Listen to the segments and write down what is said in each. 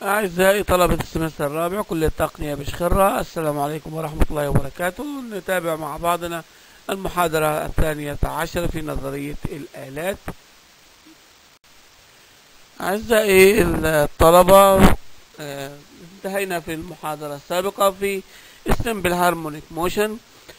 أعزائي طلبة السمستر الرابع كلية التقنية بشخرة السلام عليكم ورحمة الله وبركاته نتابع مع بعضنا المحاضرة الثانية عشر في نظرية الآلات أعزائي الطلبة آه، انتهينا في المحاضرة السابقة في السمبل هارمونيك موشن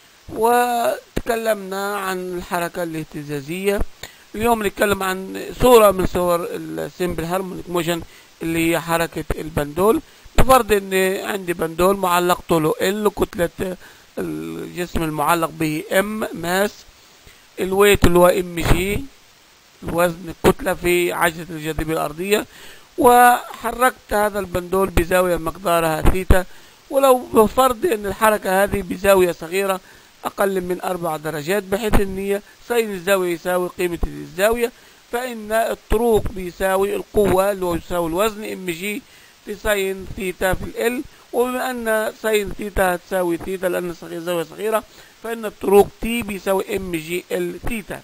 وتكلمنا عن الحركة الاهتزازية اليوم نتكلم عن صورة من صور السمبل هارمونيك موشن اللي هي حركة البندول بفرض ان عندي بندول معلق طوله ال كتلة الجسم المعلق به ام ماس الويت اللي هو ام جي الوزن الكتلة في عجلة الجاذبية الأرضية وحركت هذا البندول بزاوية مقدارها ثيتا ولو بفرض ان الحركة هذه بزاوية صغيرة أقل من أربع درجات بحيث ان هي سين الزاوية يساوي قيمة الزاوية فإن الطروق بيساوي القوة اللي هو يساوي الوزن ام جي في ساين ثيتا في ال وبما أن ساين ثيتا هتساوي ثيتا لأن صغير زاوية صغيرة فإن الطروق تي بيساوي ام جي ال ثيتا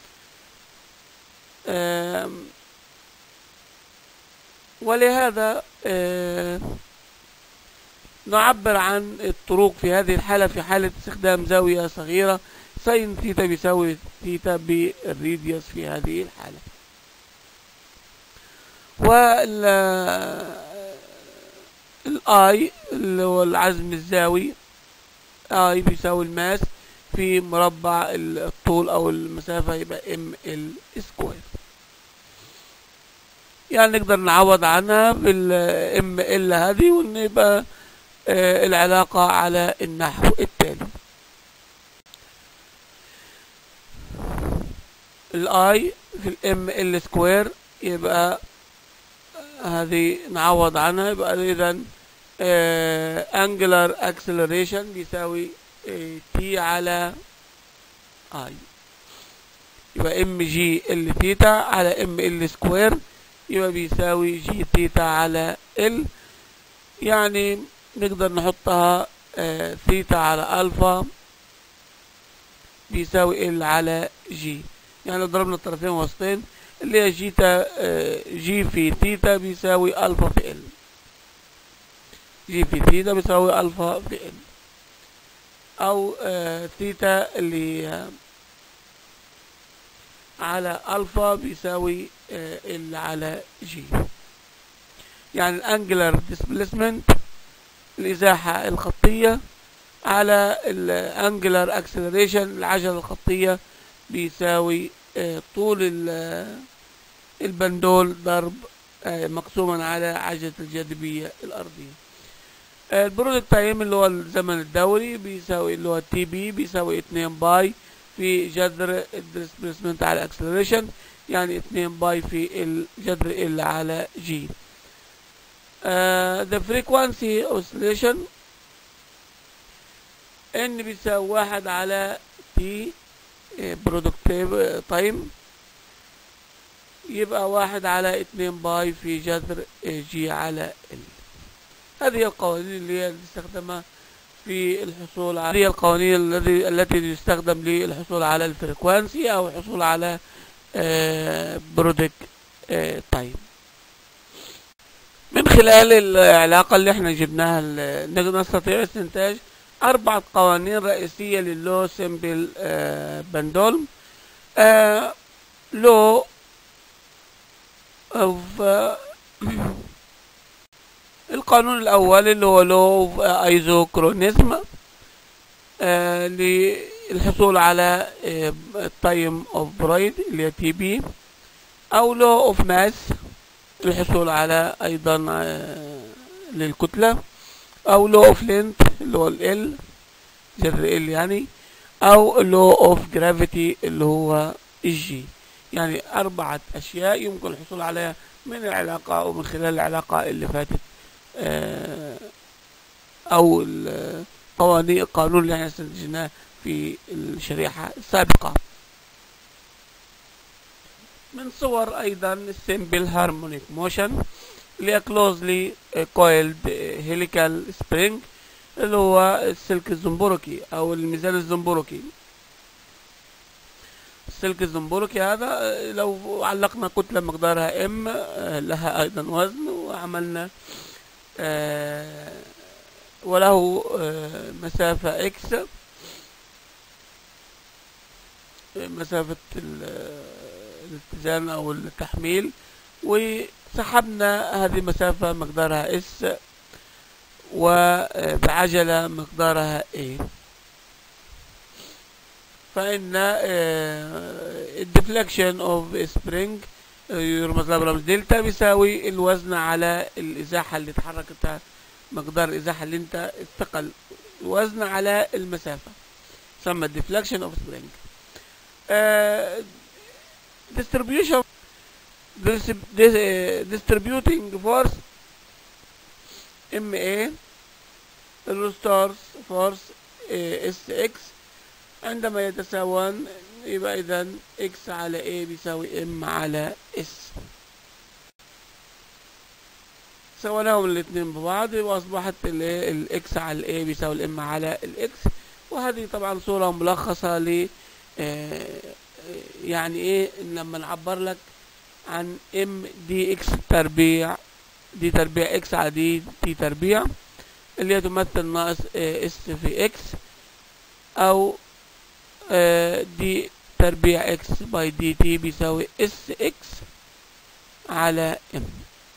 ولهذا نعبر عن الطروق في هذه الحالة في حالة استخدام زاوية صغيرة ساين ثيتا بيساوي ثيتا بالريديوس في هذه الحالة وال الاي اللي هو العزم الزاوي اي بيساوي الماس في مربع الطول او المسافة يبقى ام ال سكوير يعني نقدر نعوض عنها بالام ال هذه وان يبقى آه العلاقة على النحو التالي الاي في الام ال سكوير يبقى هذه نعوض عنها يبقى اذا انجلر اكسلريشن بيساوي تي على اي يبقى ام جي ال ثيتا على ام ال سكوير يبقى بيساوي جي ثيتا على ال يعني نقدر نحطها ثيتا على الفا بيساوي ال على جي يعني لو ضربنا الطرفين وسطين اللي هي جيتا جي في ثيتا بيساوي الفا في ال جي في ثيتا بيساوي الفا في ال او ثيتا اللي هي على الفا بيساوي ال على جي يعني الانجلر ديسبليسمنت الازاحة الخطية على الانجلر اكسلريشن العجلة الخطية بيساوي طول البندول ضرب مقسوما على عجلة الجاذبية الأرضية البرودكت تايم اللي هو الزمن الدوري بيساوي اللي هو تي بي بيساوي 2 باي في جذر الديسبيسمنت على اكسلريشن يعني 2 باي في الجذر ال على جي the frequency oscillation ان بيساوي واحد على تي برودكتيف تايم يبقى واحد على اتنين باي في جذر جي على ال هذه القوانين اللي هي تستخدمها في الحصول على هذه القوانين الذي التي تستخدم للحصول على الفريكوانسي او الحصول على برودكت تايم من خلال العلاقة اللي احنا جبناها نستطيع استنتاج أربعة قوانين رئيسية للو سيمبل آه بندول آه لو of آه القانون الأول اللي هو لو اوف ايزوكرونيزم للحصول على التايم اوف برايد اللي هي تي بي أو لو اوف ماس للحصول على أيضا للكتلة او لو اوف لينث اللي هو ال جذر ال يعني او لو اوف جرافيتي اللي هو الجي يعني اربعة اشياء يمكن الحصول عليها من العلاقة او من خلال العلاقة اللي فاتت او القوانين القانون اللي احنا استنتجناه في الشريحة السابقة من صور ايضا السيمبل هارمونيك موشن اللي هي كلوزلي كويلد هيليكال سبرينج اللي هو السلك الزنبركي او الميزان الزنبركي السلك الزنبركي هذا لو علقنا كتلة مقدارها ام لها ايضا وزن وعملنا آه، وله آه، مسافة اكس مسافة ال- الاتزان او التحميل وسحبنا هذه المسافة مقدارها اس وبعجلة مقدارها A فإن الديفلكشن اوف سبرينج يرمز لها برمز دلتا بيساوي الوزن على الإزاحة اللي اتحركت مقدار الإزاحة اللي انت الثقل الوزن على المسافة يسمى الديفلكشن اوف سبرينج distribution dis- dis- uh, distributing force MA الروستارز فورس اس اكس عندما يتساوان يبقى اذا اكس على A بيساوي ام على اس سويناهم الاثنين ببعض يبقى اصبحت الاكس على A بيساوي الام على الاكس وهذه طبعا صورة ملخصة ل آه، يعني ايه إن لما نعبر لك عن ام دي اكس تربيع دي تربيع اكس على دي تي تربيع اللي هي تمثل ناقص آه، اس في اكس او آه، دي تربيع اكس باي دي تي بيساوي اس اكس على ام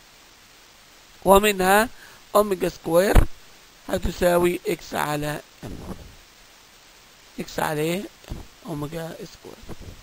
ومنها اوميجا سكوير هتساوي اكس على ام اكس على ايه ام اوميجا سكوير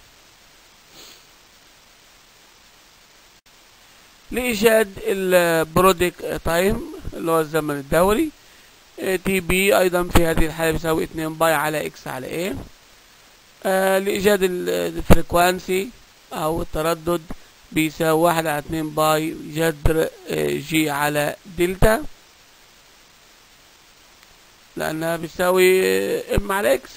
لإيجاد البرودكت تايم اللي هو الزمن الدوري تي بي أيضا في هذه الحالة بيساوي 2 باي على إكس على إيه آه لإيجاد الفريكوانسي أو التردد بيساوي واحد على 2 باي جذر آه، جي على دلتا لأنها بيساوي آه، ام على إكس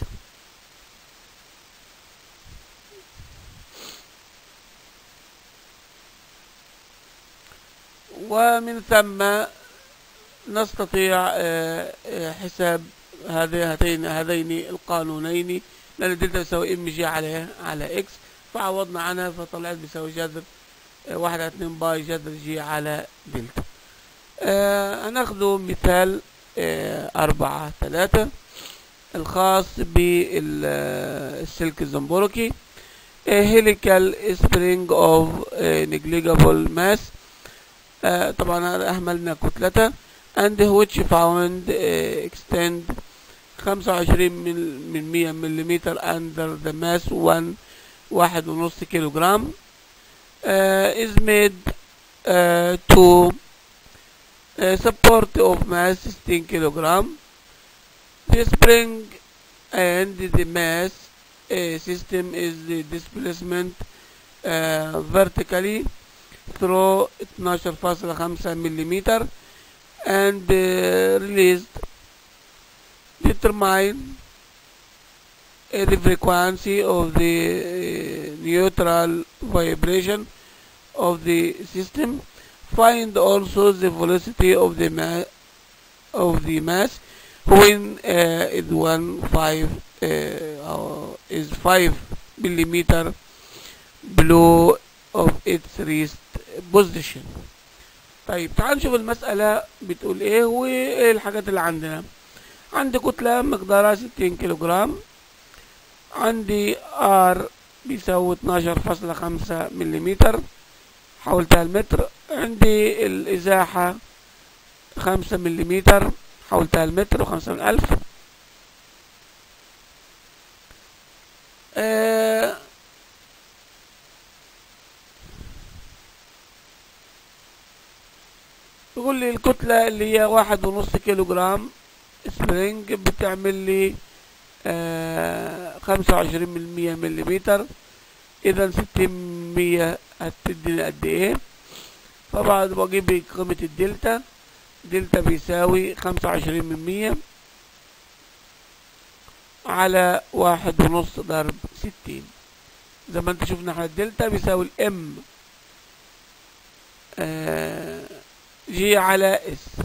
ومن ثم نستطيع آه، آه، حساب هذه- هاتين هذين القانونين لأن الدلتا يساوي ام جي على على اكس فعوضنا عنها فطلعت بيساوي جذر آه، واحد على اتنين باي جذر جي على دلتا آه، هناخده مثال آه، أربعة ثلاثة الخاص بالسلك الزنبركي هيليكال سبرينج اوف negligible mass آه، طبعا هذا أهملنا كتلته and which found uh, extend 25 من من 100 مليمتر under the mass 1 واحد ونص كيلو جرام uh, is made uh, to uh, support of mass 16 kilogram the spring and the mass uh, system is the displacement uh, vertically through 12.5 مليمتر and uh, released determine uh, the frequency of the uh, neutral vibration of the system find also the velocity of the mass of the mass when uh, is one five uh, or is five millimeter below of its rest position طيب تعال نشوف المسألة بتقول ايه وايه الحاجات اللي عندنا عندي كتلة مقدارها 60 كيلو جرام عندي ار بيساوي 12.5 مليمتر حولتها المتر عندي الإزاحة 5 مليمتر حولتها المتر وخمسة من ألف آه يقول لي الكتلة اللي هي واحد ونص كيلو جرام سبرينج بتعمل لي آه خمسة وعشرين من المية مليمتر إذا ستين مية هتديني قد إيه فبعد بجيب قيمة الدلتا دلتا بيساوي خمسة وعشرين من مية على واحد ونص ضرب ستين زي ما انت شفنا احنا الدلتا بيساوي الام آه جي على اس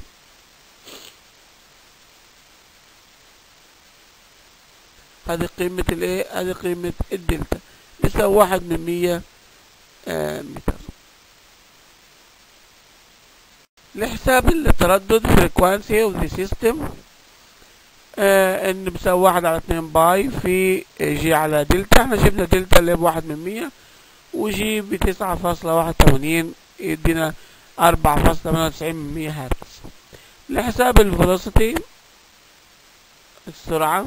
هذه قيمة الايه هذه قيمة الدلتا بيساوي واحد من مية آه متر لحساب التردد frequency of the system آه ان بيساوي واحد على اتنين باي في جي على دلتا احنا جبنا دلتا اللي بواحد من مية وجي بتسعة فاصلة واحد تمانين يدينا أربعة فاصلة تمانية وتسعين من مية هرتز لحساب الفيلوسيتي السرعة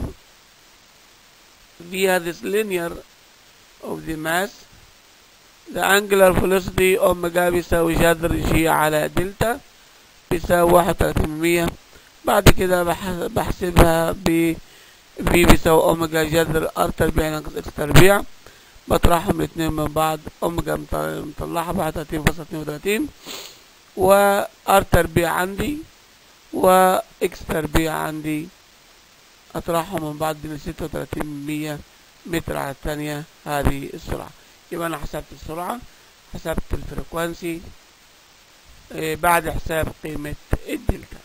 via this linear of the mass the angular velocity اوميجا بيساوي جذر جي على دلتا بيساوي واحد وتلاتين من مية بعد كده بح- بحسبها ب في بيساوي اوميجا جذر ار تربيع ناقص اكس تربيع بطرحهم الاتنين من بعض اوميجا مط- مطلعها بواحد وتلاتين فاصلة اتنين وتلاتين وار تربيع عندي واكس تربيع عندي اطرحهم من بعض من ستة وتلاتين من مية متر على الثانية هذه السرعة يبقى انا حسبت السرعة حسبت الفريكوانسي إيه، بعد حساب قيمة الدلتا